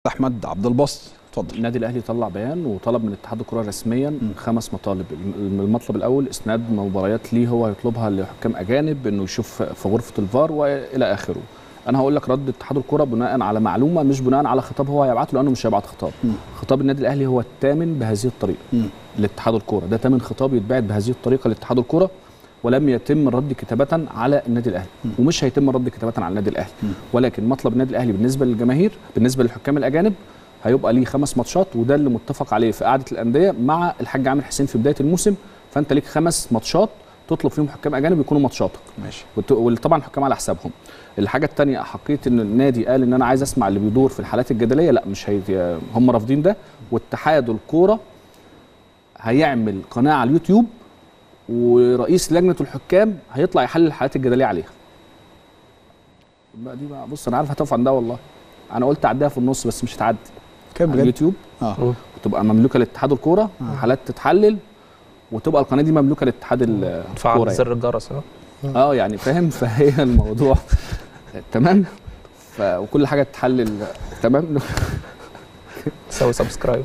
احمد عبد الباسط اتفضل النادي الاهلي طلع بيان وطلب من اتحاد الكره رسميا خمس مطالب الم- المطلب الاول اسناد مباريات ليه هو يطلبها لحكام اجانب انه يشوف في غرفه الفار والى اخره انا هقول لك رد اتحاد الكره بناء على معلومه مش بناء على خطاب هو هيبعته لانه مش هيبعت خطاب مم. خطاب النادي الاهلي هو الثامن بهذه الطريقه مم. لاتحاد الكره ده ثامن خطاب يتبعت بهذه الطريقه لاتحاد الكره ولم يتم الرد كتابه على النادي الاهلي ومش هيتم الرد كتابه على النادي الاهلي ولكن مطلب النادي الاهلي بالنسبه للجماهير بالنسبه للحكام الاجانب هيبقى ليه خمس ماتشات وده اللي متفق عليه في قعده الانديه مع الحاج عامر حسين في بدايه الموسم فانت ليك خمس ماتشات تطلب فيهم حكام اجانب يكونوا ماتشاتك ماشي وت- وطبعا حكام على حسابهم الحاجه الثانيه احقيه ان النادي قال ان انا عايز اسمع اللي بيدور في الحالات الجدليه لا مش هي هم رافضين ده واتحاد الكوره هيعمل قناه على اليوتيوب ورئيس لجنه الحكام هيطلع يحلل الحالات الجدليه عليها بقى دي بقى بص انا عارف هتقف عند ده والله انا قلت اعديها في النص بس مش هتعدي كام على بجد اليوتيوب اه وتبقى مملوكه لاتحاد الكوره حالات تتحلل وتبقى القناه دي مملوكه لاتحاد الكوره تفعل يعني. زر الجرس ها اه يعني فاهم فهي الموضوع تمام ف... وكل حاجه تتحلل تمام تسوي سبسكرايب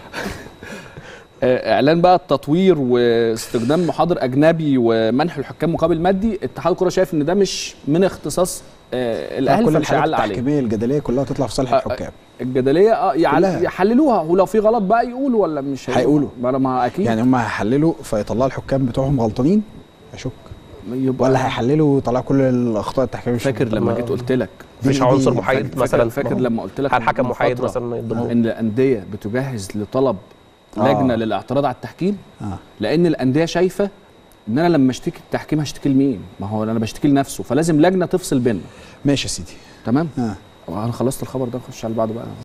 آه، اعلان بقى التطوير واستخدام محاضر اجنبي ومنح الحكام مقابل مادي اتحاد الكره شايف ان ده مش من اختصاص آه الاهلي كل فمش الحالات هيعلق عليه التحكيميه الجدليه كلها تطلع في صالح آه، الحكام الجدليه اه يعل... كلها. يحللوها ولو في غلط بقى يقولوا ولا مش هيقولوا. ما, ما اكيد يعني هم هيحللوا فيطلعوا الحكام بتوعهم غلطانين اشك يبقى ولا هيحللوا ويطلعوا كل الاخطاء التحكيميه مش فاكر لما ما- جيت قلت لك دي- مش دي- عنصر دي- محايد فاكر مثلا فاكر لما قلت لك هل حكم من محايد فترة مثلا يضمه ان الانديه بتجهز لطلب آه. لجنه للاعتراض على التحكيم اه لان الانديه شايفه ان انا لما اشتكي التحكيم هشتكي لمين ما هو انا بشتكي لنفسه فلازم لجنه تفصل بيننا ماشي يا سيدي تمام اه انا خلصت الخبر ده نخش على اللي بعده بقى